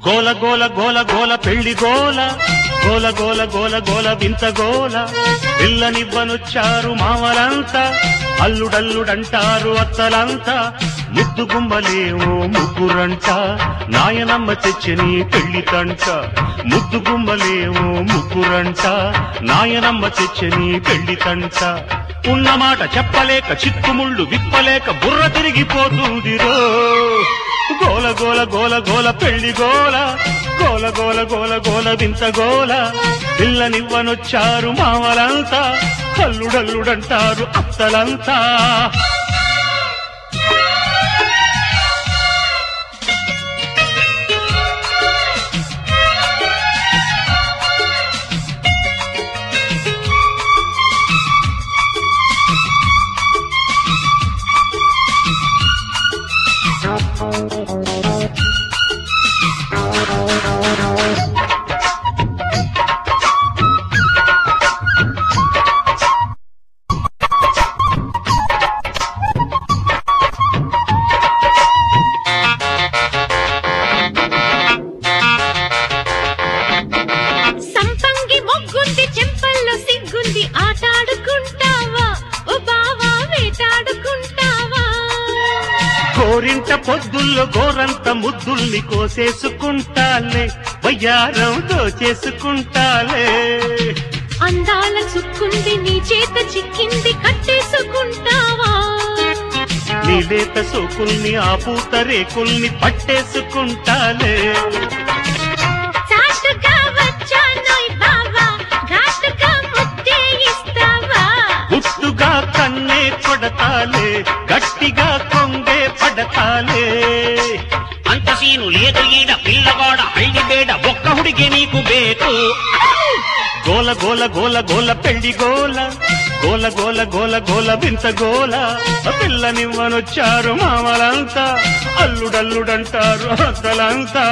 గోల గోల గోల గోల పెళ్లి గోల గోల గోల గోల గోల వింత గోల పిల్లనివ్వనొచ్చారు మామలంతా అల్లుడల్లుడంటారు అత్తలంతా ముద్దు గుమ్మలేమో ముగ్గురంట నాయనమ్మ తెచ్చని పెళ్లి తంట ముద్దు గుమ్మలేమో ముగ్గురంట నాయనమ్మ తెచ్చని పెళ్లి తంట ఉన్నమాట చెప్పలేక చిక్కుముళ్ళు విప్పలేక బుర్ర తిరిగిపోతుందిరో గోల గోల గోల గోల పెళ్లి గోల గోల గోల గోల గోల వింత గోల పిల్లనివ్వనొచ్చారు మామలంతా అల్లుడల్లుడంటారు అత్తలంతా సంపంగి మొగ్గుంది చెంపల్లో సిగ్గుంది ఆటాడుకుంటావా ఓ బావా వేటాడుకుంటావా కోరింట పొద్దుల్లో గోరంత ముద్దుల్ని కోసేసుకుంటాలే వయ్యారం దోచేసుకుంటాలే అందాల చుక్కుంది నీ చేత చిక్కింది కట్టేసుకుంటావా నీలేత సోకుల్ని ఆ పూత రేకుల్ని పట్టేసుకుంటాలే చాటుగా వచ్చానోయ్ బావా ఘాటుగా ముద్దే ఇస్తావా గుట్టుగా కన్నే కొడతాలే గట్టిగా కొంగే పడతాలే అంత సీను లేదు ఈడ పిల్లగాడ హళ్ళి బేడ ఒక్క హుడికి నీకు బేకు గోల గోల గోల గోల పెళ్లి గోల గోల గోల గోల గోల వింత గోల పిల్లనివ్వనొచ్చారు మామలంతా అల్లుడల్లుడంటారు అద్దలంతా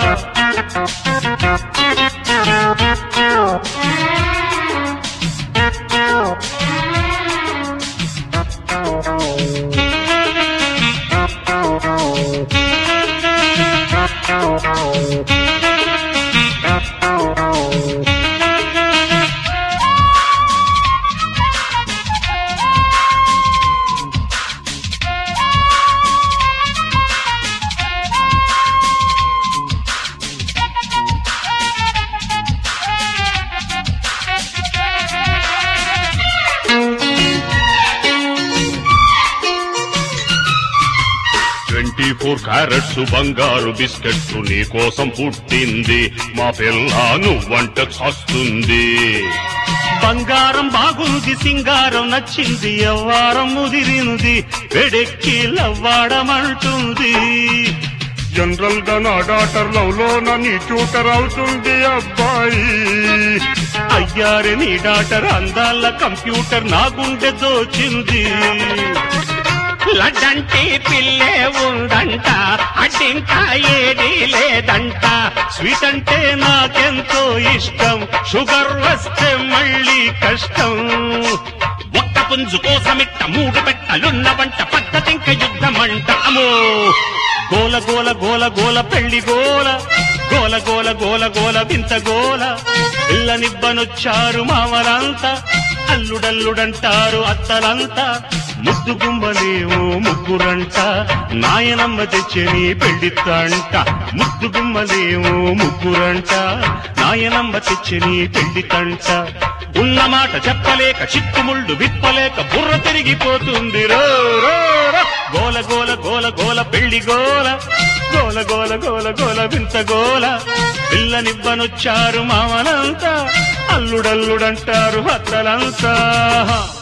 ట్వంటీ ఫోర్ క్యారెట్స్ బంగారు బిస్కెట్స్ నీ కోసం పుట్టింది మా పిల్ల నువ్వంట చస్తుంది బంగారం బాగుంది సింగారం నచ్చింది ఎవ్వారం ముదిరింది వెడెక్కి లవ్వాడమంటుంది జనరల్ గా నా డాటర్ లవ్ లో నీ ట్యూటర్ అవుతుంది అబ్బాయి అయ్యారే నీ డాటర్ అందాల కంప్యూటర్ నా గుండె దోచింది లడ్డంటే పిల్లే ఉందంట అడ్డింకా ఏడీ లేదంట స్వీట్ అంటే నాకెంతో ఇష్టం షుగర్ వస్తే మళ్ళీ కష్టం ఒక్క పుంజు కోసమిట్ట మూడు పెట్టలున్న వంట పద్ధతింక యుద్ధమంట అమో గోల గోల గోల గోల పెళ్లి గోల గోల గోల గోల గోల వింత గోల పిల్లనిబ్బనొచ్చారు మామలంతా అల్లుడల్లుడంటారు అత్తలంతా ముద్దు గుమ్మలేమో ముగ్గురంట నాయనమ్మ తెచ్చని పెళ్లి తంట ముద్దు గుమ్మలేమో ముగ్గురంట నాయనమ్మ తెచ్చని పెళ్లి తంట ఉన్నమాట చెప్పలేక చిక్కుముళ్ళు విప్పలేక బుర్ర తిరిగిపోతుంది రో రో రో. గోల గోల గోల గోల పెళ్లి గోల గోల గోల గోల గోల వింత గోల పిల్లనివ్వనొచ్చారు మామలంతా అల్లుడల్లుడంటారు అత్తలంతా